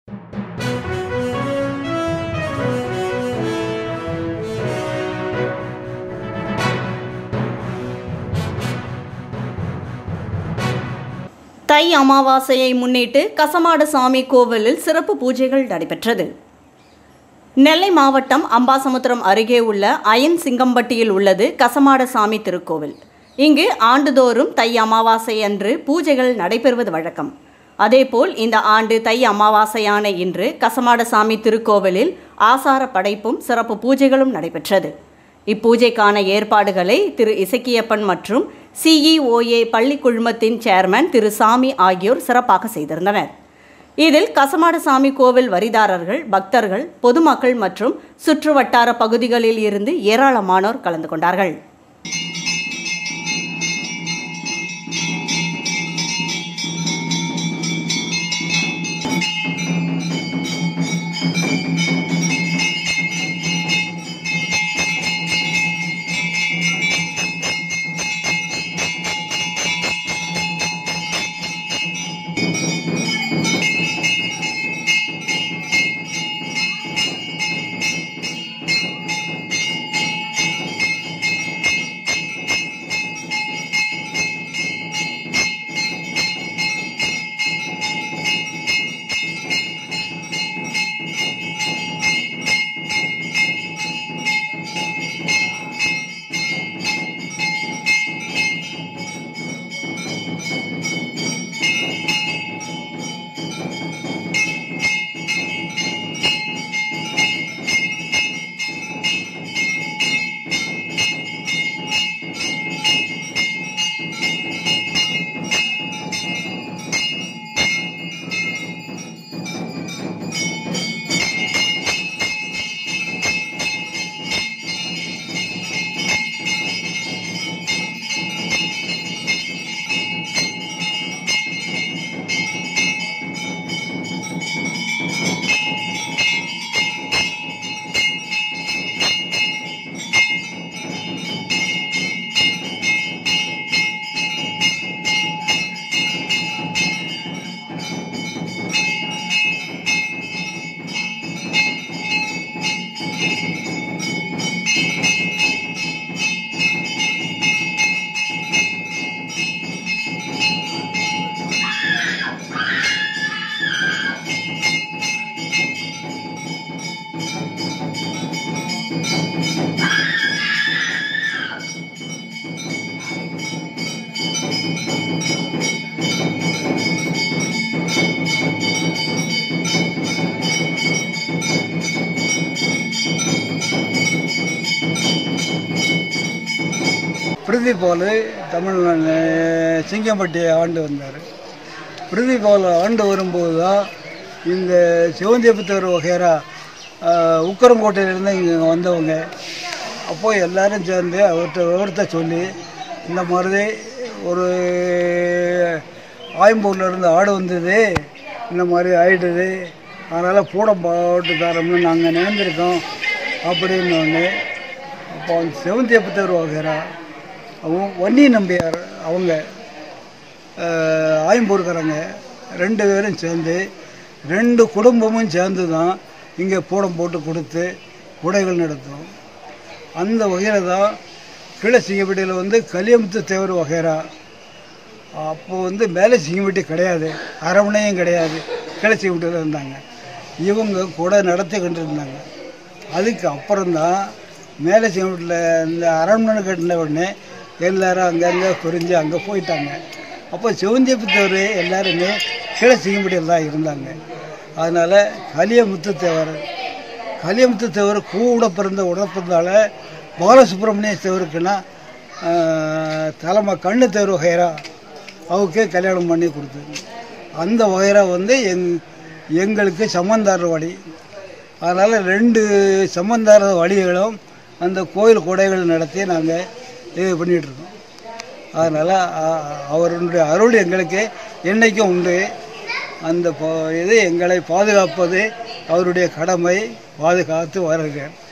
தை அமாவாசையை முன்னிட்டு கசமாடு சாமி கோவிலில் சிறப்பு பூஜைகள் நடைபெற்றது நெல்லை மாவட்டம் அம்பாசமுத்திரம் அருகே உள்ள அயன் சிங்கம்பட்டியில் உள்ளது கசமாட சாமி திருக்கோவில் இங்கு ஆண்டுதோறும் தை அமாவாசை அன்று பூஜைகள் நடைபெறுவது வழக்கம் அதேபோல் இந்த ஆண்டு தை அமாவாசையான இன்று கசமாடசாமி திருக்கோவிலில் ஆசார படைப்பும் சிறப்பு பூஜைகளும் நடைபெற்றது இப்பூஜைக்கான ஏற்பாடுகளை திரு இசக்கியப்பன் மற்றும் சிஇஓஏ பள்ளி குழுமத்தின் சேர்மன் திரு சாமி ஆகியோர் சிறப்பாக செய்திருந்தனர் இதில் கசமாடசாமி கோவில் வரிதாரர்கள் பக்தர்கள் பொதுமக்கள் மற்றும் சுற்றுவட்டார பகுதிகளில் இருந்து ஏராளமானோர் கலந்து கொண்டார்கள் பிரதீப் பாலு தமிழ் சிங்கம்பட்டியை ஆண்டு வந்தார் பிரதீப் பாலு ஆண்டு வரும்போது தான் இந்த சிவந்தியபுத்தர் வகைரா உக்கரங்கோட்டையிலேருந்து இங்கே வந்தவங்க அப்போ எல்லாரும் சேர்ந்து அவர்கிட்ட விவரத்தை சொல்லி இந்த மாதிரி ஒரு ஆயம்பூர்லேருந்து ஆடு வந்தது இந்த மாதிரி ஆயிடுது அதனால் பூடம் போட்டு தரோம்னு நாங்கள் நினைந்திருக்கோம் அப்படின்னு அப்போ அந்த செவந்தியப்பத்தர் வகைரா அவங்க வன்னி நம்பியார் அவங்க அஹ், ஆயம்பூர்காரங்க ரெண்டு பேரும் சேர்ந்து ரெண்டு குடும்பமும் சேர்ந்து தான் இங்கே பூடம் போட்டு கொடுத்து உடைகள் நடத்தும் அந்த வகையில் தான் கீழே சிங்கப்பட்டியில் வந்து கலியமுத்து தேவர் வகைரா அப்போ வந்து மேலே சிங்கம்பட்டி கிடையாது அரவணையும் கிடையாது கீழே சிங்கப்பட்டியில் இருந்தாங்க இவங்க கூட நடத்தி கொண்டு இருந்தாங்க அதுக்கு அப்புறம்தான் மேலே சிங்கப்பட்டியில் இந்த அரண்மனை கட்டின உடனே எல்லாரும் அங்கங்கே குறிஞ்சு அங்கே போயிட்டாங்க அப்போ சிவந்தியப்புத்தவர் எல்லாருமே கீழே சிங்கம்பட்டியில் தான் இருந்தாங்க அதனால் கலியமுத்து தேவர் கலியமுத்து தேவர் கூட பிறந்த உடப்பிறந்தால பாலசுப்ரமணிய தேவருக்குன்னா ஆஹ், தலைமை கண்ணு தேவர் வகைரா அவருக்கே கல்யாணம் பண்ணி கொடுத்தது அந்த வகைரா வந்து எங் எங்களுக்கு சம்பந்தார வழி அதனால் ரெண்டு சம்பந்தார வழிகளும் அந்த கோயில் கொடைகள் நடத்தி நாங்கள் இது பண்ணிகிட்ருக்கோம் அதனால் அவருடைய அருள் எங்களுக்கு என்றைக்கும் உண்டு அந்த பா- இது எங்களை பாதுகாப்பது அவருடைய கடமை பாதுகாத்து வருகிறேன்